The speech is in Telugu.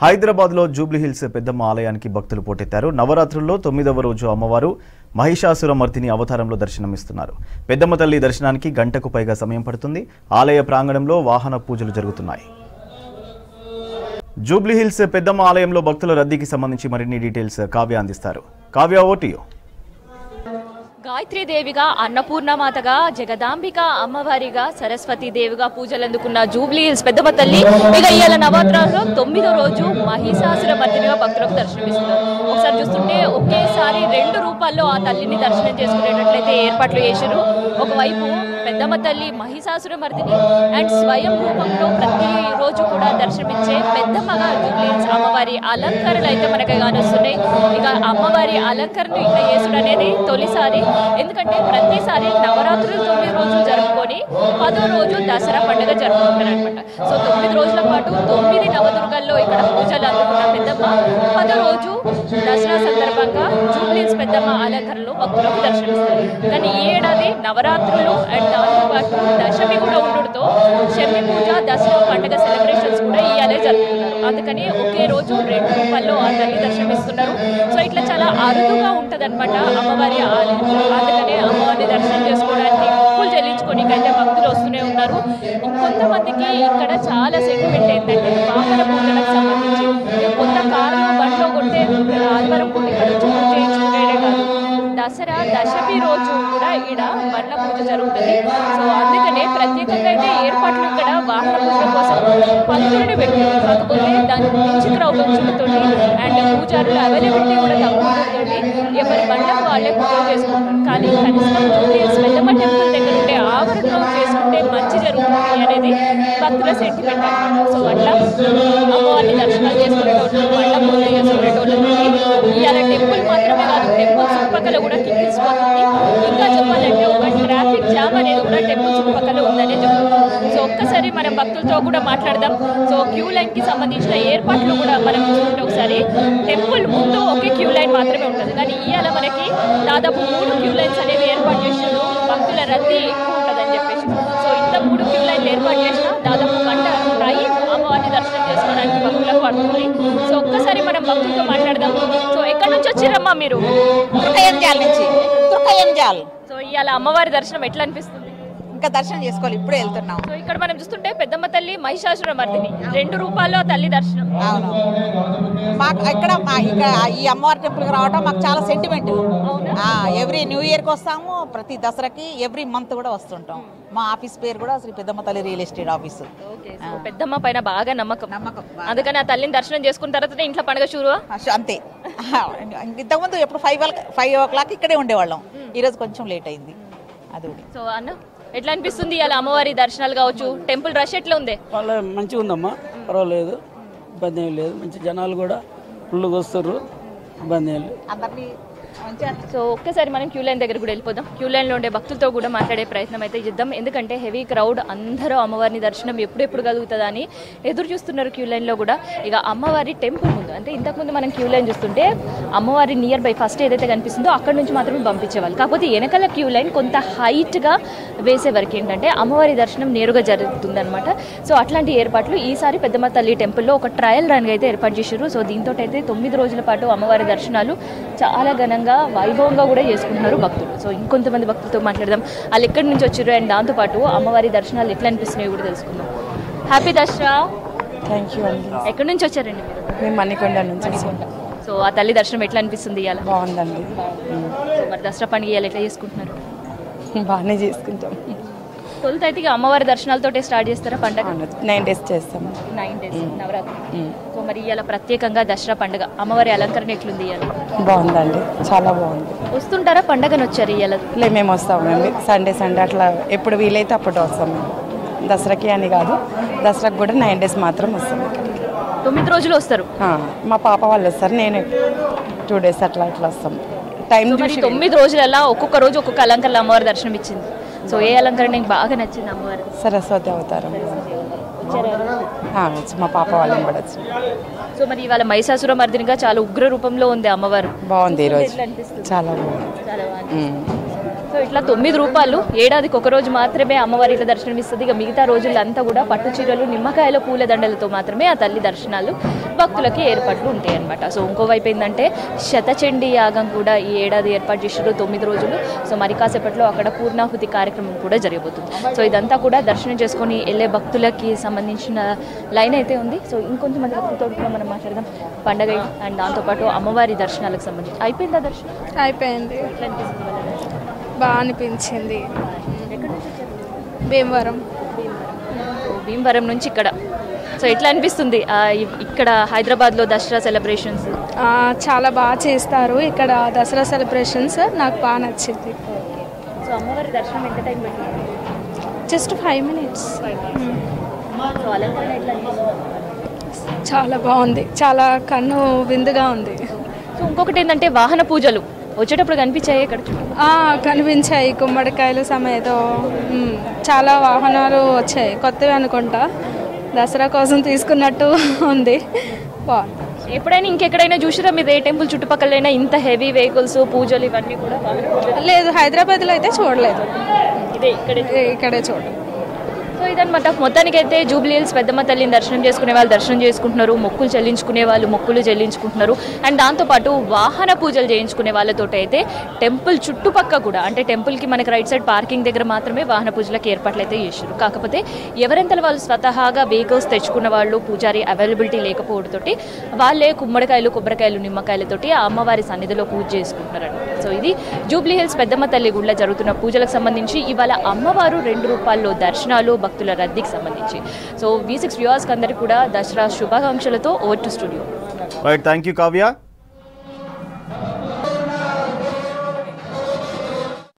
హైదరాబాద్లో జూబ్లీహిల్స్ పెద్దమ్మ ఆలయానికి భక్తులు పోటెత్తారు నవరాత్రుల్లో తొమ్మిదవ రోజు అమ్మవారు మహిషాసురమర్దిని అవతారంలో దర్శనమిస్తున్నారు పెద్దమ్మ తల్లి దర్శనానికి గంటకు పైగా సమయం పడుతుంది ఆలయ ప్రాంగణంలో వాహన పూజలు జరుగుతున్నాయి జూబ్లీహిల్స్ పెద్దమ్మ ఆలయంలో భక్తుల రద్దీకి సంబంధించి మరిన్ని డీటెయిల్స్ కావ్య అందిస్తారు కావ్య ఓటియో గాయత్రీదేవిగా అన్నపూర్ణమాతగా జగదాంబిక అమ్మవారిగా సరస్వతి దేవిగా పూజలు అందుకున్న జూబ్లీ హిల్స్ పెద్దమ్మ తల్లి ఇక ఇవాళ నవరాత్రుల్లో తొమ్మిదో రోజు మహిషాసుర మర్దినిగా భక్తులకు దర్శనమిస్తున్నారు ఒకసారి చూస్తుంటే ఒకేసారి రెండు రూపాల్లో ఆ తల్లిని దర్శనం చేసుకునేటట్లయితే ఏర్పాట్లు చేశారు ఒకవైపు పెద్దమ్మ తల్లి మహిషాసుర మర్దిని అండ్ స్వయం రూపంలో ప్రతి రోజు కూడా దర్శనమిచ్చే పెద్దమ్మగా జూబ్లీ హిల్స్ అమ్మవారి అలంకరణలు అయితే మనకి కానొస్తున్నాయి ఇక అమ్మవారి అలంకరణ ఇట్లా చేసుడు అనేది తొలిసారి ఎందుకంటే ప్రతిసారి నవరాత్రులు తొమ్మిది రోజులు జరుపుకొని పదో రోజు దసరా పండుగ జరుపుకుంటారు అనమాట సో తొమ్మిది రోజుల పాటు తొమ్మిది నవదుర్గల్లో ఇక్కడ పూజలు అందుకున్న పెద్దమ్మ పదో రోజు దసరా సందర్భంగా జూబ్లీస్ పెద్దమ్మ అలంకరణలో భక్తులకు దర్శనమిస్తారు కానీ ఈ ఏడాది నవరాత్రులు అండ్ దాంతో పాటు దశమి కూడా ఉండడంతో శమి పూజ దసరా పండుగ సెలబ్రేషన్స్ కూడా ఇయాలే జరుపుతున్నారు అందుకని ఒకే రోజు రెండు రూపాల్లో ఆ తల్లి దర్శనమిస్తున్నారు సో ఇట్లా చాలా అరుదుగా ఉంటది అమ్మవారి ఆలయం అందుకనే అమ్మవారిని దర్శనం చేసుకోవడానికి మొక్కులు చెల్లించుకోనికైతే భక్తులు వస్తూనే ఉన్నారు ఇంకొంతమందికి ఇక్కడ చాలా సెంటిమెంట్ ఏంటంటే వాహన పూజలకు సంబంధించి కొత్త కారులో బండ్లో కొట్టే ఆదివారం పూట ఇక్కడ వచ్చి పూజ చేయించుకునేదే కాదు దసరా దశమి రోజు కూడా ఇక్కడ బండ్ల పూజ జరుగుతుంది సో అందుకనే ప్రత్యేకంగా అయితే ఏర్పాట్లు ఇక్కడ వాహన పూజ కోసం పంతులని పెట్టారు కాకపోతే దాని మించి క్రౌడొచ్చులతో అండ్ పూజారుల అవైలబిలిటీ కూడా తగ్గుతుందండి ఎవరి బండ్లకు వాళ్ళే పూజలు చేసుకుంటారు కానీ కనీసం జూబ్లీహిల్స్ పెద్దమ్మ టెంపుల్ దగ్గర ఉండే ఆవరణలో చేసుకుంటే మంచి జరుగుతుంది అనేది భక్తుల సెంటిమెంట్ అనమాట సో అట్లా అమ్మవారిని దర్శనాలు చేసుకునేటోళ్ళు బండ్ల పూజ చేసుకునేటోళ్ళు ఇవాళ టెంపుల్ మాత్రమే కాదు టెంపుల్ చుట్టుపక్కల కూడా కిక్కిసిపోతుంది ఇంకా చెప్పాలంటే ఒక ట్రాఫిక్ జామ్ అనేది కూడా టెంపుల్ చుట్టుపక్కల ఉందనే చెప్తున్నాం సో ఒక్కసారి మనం భక్తులతో కూడా మాట్లాడదాం సో క్యూ లైన్ కి సంబంధించిన ఏర్పాట్లు కూడా మనం చూసుకుంటే ఒకసారి టెంపుల్ ముందు ఒకే క్యూ లైన్ మాత్రమే ఉంటుంది కానీ ఇవాళ మనకి దాదాపు మూడు క్యూ లైన్స్ అనేవి ఏర్పాటు చేసారు భక్తుల రద్దీ ఎక్కువ ఉంటుందని చెప్పేసి సో ఇంత మూడు క్యూ లైన్లు ఏర్పాటు చేసినా దాదాపు గంట టైం అమ్మవారిని దర్శనం చేసుకోవడానికి భక్తులకు పడుతుంది సో ఒక్కసారి మనం భక్తులతో మాట్లాడదాం సో ఎక్కడి నుంచి వచ్చిరమ్మా మీరు దుర్గయంజాల్ నుంచి దుర్గయంజాల్ సో ఇవాళ అమ్మవారి దర్శనం ఎట్లా అనిపిస్తుంది ఇంకా దర్శనం చేసుకోవాలి ఇప్పుడే వెళ్తున్నాం సో ఇక్కడ మనం చూస్తుంటే పెద్దమ్మ తల్లి మహిషాసుర మర్దిని రెండు రూపాల్లో తల్లి దర్శనం అవును మాకు ఇక్కడ మా ఇక్కడ ఈ అమ్మవారి టెంపుల్కి రావడం మాకు చాలా సెంటిమెంట్ ఎవ్రీ న్యూ ఇయర్కి వస్తాము ప్రతి దసరాకి ఎవ్రీ మంత్ కూడా వస్తుంటాం మా ఆఫీస్ పేరు కూడా శ్రీ పెద్దమ్మ తల్లి real estate office okay so Peddamma పైన బాగా నమ్మకం నమ్మకం అందుకని ఆ తల్లిని దర్శనం చేసుకున్న తర్వాత ఇంట్లో పండుగ షూరువా అశ- అంతే ఇంతకుముందు ఎప్పుడు ఫైవ్ ఫైవ్ ఓ క్లాక్ ఇక్కడే ఉండేవాళ్ళం ఈరోజు కొంచెం లేట్ అయింది అది ఒకటి. సో అన్న ఎట్లా అనిపిస్తుంది ఇలా అమ్మవారి దర్శనాలు కావచ్చు టెంపుల్ రష్ ఎట్లా ఉంది వాళ్ళ మంచిగా ఉందమ్మా పర్వాలేదు ఇబ్బంది ఏం లేదు మంచి జనాలు కూడా ఫుల్గా వస్తారు ఇబ్బంది ఏం లేదు అందరినీ మంచిగా సో ఒక్కసారి మనం క్యూ లైన్ దగ్గర కూడా వెళ్ళిపోదాం క్యూ లైన్లో ఉండే భక్తులతో కూడా మాట్లాడే ప్రయత్నం అయితే చేద్దాం ఎందుకంటే హెవీ క్రౌడ్ అందరూ అమ్మవారిని దర్శనం ఎప్పుడెప్పుడు కలుగుతుందా అని ఎదురు చూస్తున్నారు క్యూ లైన్లో కూడా ఇక అమ్మవారి టెంపుల్ ముందు అంటే ఇంతకుముందు మనం క్యూ లైన్ చూస్తుంటే అమ్మవారి నియర్ బై ఫస్ట్ ఏదైతే కనిపిస్తుందో అక్కడ నుంచి మాత్రమే పంపించేవాళ్ళు కాకపోతే వెనకాల క్యూ లైన్ కొంత హైట్గా వేసే వరకు ఏంటంటే అమ్మవారి దర్శనం నేరుగా జరుగుతుందన్నమాట సో అట్లాంటి ఏర్పాట్లు ఈసారి పెద్దమ్మ తల్లి టెంపుల్లో ఒక ట్రయల్ రన్ అయితే ఏర్పాటు చేశారు సో దీంతో అయితే తొమ్మిది రోజుల పాటు అమ్మవారి దర్శనాలు చాలా ఘనంగా వైభవంగా కూడా చేసుకుంటున్నారు భక్తులు సో ఇంకొంతమంది భక్తులతో మాట్లాడదాం వాళ్ళు ఎక్కడి నుంచి వచ్చారు అండ్ దాంతోపాటు అమ్మవారి దర్శనాలు ఎట్లా అనిపిస్తున్నాయో కూడా తెలుసుకుందాం హ్యాపీ దసరా థ్యాంక్ యూ అండి ఎక్కడి నుంచి వచ్చారండి మీరు మేము మణికొండ నుంచి వచ్చాం. సో ఆ తల్లి దర్శనం ఎట్లా అనిపిస్తుంది ఇవాళ బాగుందండి సో మరి దసరా పండుగ ఇవాళ ఎట్లా చేసుకుంటున్నారు బాగానే చేసుకుంటాం తొలుత అయితే ఇక అమ్మవారి దర్శనాలతోటే స్టార్ట్ చేస్తారా పండుగ నైన్ డేస్ చేస్తాం నైన్ డేస్ నవరాత్రి సో మరి ఇవాళ ప్రత్యేకంగా దసరా పండుగ అమ్మవారి అలంకరణ ఎట్లుంది ఇవాళ బాగుందండి చాలా బాగుంది వస్తుంటారా పండగని వచ్చారు ఇవాళ లే మేము వస్తామండి సండే సండే అట్లా ఎప్పుడు వీలైతే అప్పుడు వస్తాం మేము దసరాకి అని కాదు దసరాకి కూడా నైన్ డేస్ మాత్రం వస్తాం ఇక్కడికి. తొమ్మిది రోజులు వస్తారు ఆ, మా పాప వాళ్ళు వస్తారు నేను టూ డేస్ అట్లా అట్లా వస్తాం టైం సో మరి చూసి తొమ్మిది రోజులలో ఒక్కొక్క రోజు ఒక్కొక్క అలంకరణ అమ్మవారి దర్శనం ఇచ్చింది సో ఏ అలంకరణ నీకు బాగా నచ్చింది అమ్మవారి సరస్వతి అవతారం ఆ, వచ్చు. మా పాప వాళ్ళని కూడా వచ్చు. సో మరి ఇవాళ మహిషాసుర మర్దినిగా చాలా ఉగ్ర రూపంలో ఉంది అమ్మవారు బాగుంది ఈరోజు ఎట్లా అనిపిస్తుంది చాలా బాగుంది చాలా బాగుంది ఉమ్. సో ఇట్లా తొమ్మిది రూపాయలు ఏడాదికి ఒక రోజు మాత్రమే అమ్మవారి ఇట్లా దర్శనం ఇస్తుంది ఇక మిగతా రోజులంతా కూడా పట్టు చీరలు నిమ్మకాయల పూల దండలతో మాత్రమే ఆ తల్లి దర్శనాలు భక్తులకి ఏర్పాట్లు ఉంటాయి అనమాట సో ఇంకోవైపు ఏంటంటే శతచండీ యాగం కూడా ఈ ఏడాది ఏర్పాటు చేసారు తొమ్మిది రోజులు సో మరి కాసేపట్లో అక్కడ పూర్ణాహుతి కార్యక్రమం కూడా జరగబోతుంది సో ఇదంతా కూడా దర్శనం చేసుకొని వెళ్ళే భక్తులకి సంబంధించిన లైన్ అయితే ఉంది సో ఇంకొంచెం మంది భక్తులతో కూడా మనం మాట్లాడదాం పండగ అండ్ దాంతోపాటు అమ్మవారి దర్శనాలకు సంబంధించి అయిపోయిందా దర్శనం అయిపోయింది ఎట్లా అనిపిస్తుంది వాళ్ళ దర్శనం? బాగా అనిపించింది భీమవరం సో భీమవరం నుంచి ఇక్కడ సో ఎట్లా అనిపిస్తుంది ఆ, ఇ- ఇక్కడ హైదరాబాద్లో దసరా సెలబ్రేషన్స్ ఆ, చాలా బాగా చేస్తారు ఇక్కడ దసరా సెలబ్రేషన్స్ నాకు బాగా నచ్చింది సో అమ్మవారి దర్శనం ఎంత టైం పెట్టింది జస్ట్ ఫైవ్ మినిట్స్ సో అలంకరణ ఎట్లా అనిపిస్తుంది చాలా బాగుంది చాలా కన్ను విందుగా ఉంది సో ఇంకొకటి ఏంటంటే వాహన పూజలు వచ్చేటప్పుడు కనిపించాయి ఇక్కడ చుట్టూ ఆ, కనిపించాయి గుమ్మడికాయలు సమేతో మ్, చాలా వాహనాలు వచ్చాయి కొత్తవి అనుకుంటా దసరా కోసం తీసుకున్నట్టు ఉంది బాగుంది ఎప్పుడైనా ఇంకెక్కడైనా చూసిరా మీరు ఏ టెంపుల్ చుట్టుపక్కలైనా ఇంత హెవీ వెహికల్స్ పూజలు ఇవన్నీ కూడా వాహన పూజలు లేదు హైదరాబాద్లో అయితే చూడలేదు ఇదే ఇక్కడే ఇక్కడే చూడలేదు సో ఇదనమాట మొత్తానికైతే జూబ్లీ హిల్స్ పెద్దమ్మ తల్లిని దర్శనం చేసుకునే వాళ్ళు దర్శనం చేసుకుంటున్నారు మొక్కులు చెల్లించుకునే వాళ్ళు మొక్కులు చెల్లించుకుంటున్నారు అండ్ దాంతోపాటు వాహన పూజలు చేయించుకునే వాళ్ళతో అయితే టెంపుల్ చుట్టుపక్క కూడా అంటే టెంపుల్కి మనకి రైట్ సైడ్ పార్కింగ్ దగ్గర మాత్రమే వాహన పూజలకు ఏర్పాట్లు అయితే చేశారు కాకపోతే ఎవరెంతలో వాళ్ళు స్వతహాగా వెహికల్స్ తెచ్చుకున్న వాళ్ళు పూజారి అవైలబిలిటీ లేకపోవడంతో వాళ్ళే కుమ్మడికాయలు కొబ్బరికాయలు నిమ్మకాయలతోటి ఆ అమ్మవారి సన్నిధిలో పూజ చేసుకుంటున్నారండి సో ఇది జూబ్లీ హిల్స్ పెద్దమ్మ తల్లి గుడిలో జరుగుతున్న పూజలకు సంబంధించి ఇవాళ అమ్మవారు రెండు రూపాయల్లో దర్శనాలు భక్తుల రద్దీకి సంబంధించి సో వి సిక్స్ వ్యూవర్స్కి అందరికీ కూడా దసరా శుభాకాంక్షలతో over to studio right thank you Kavya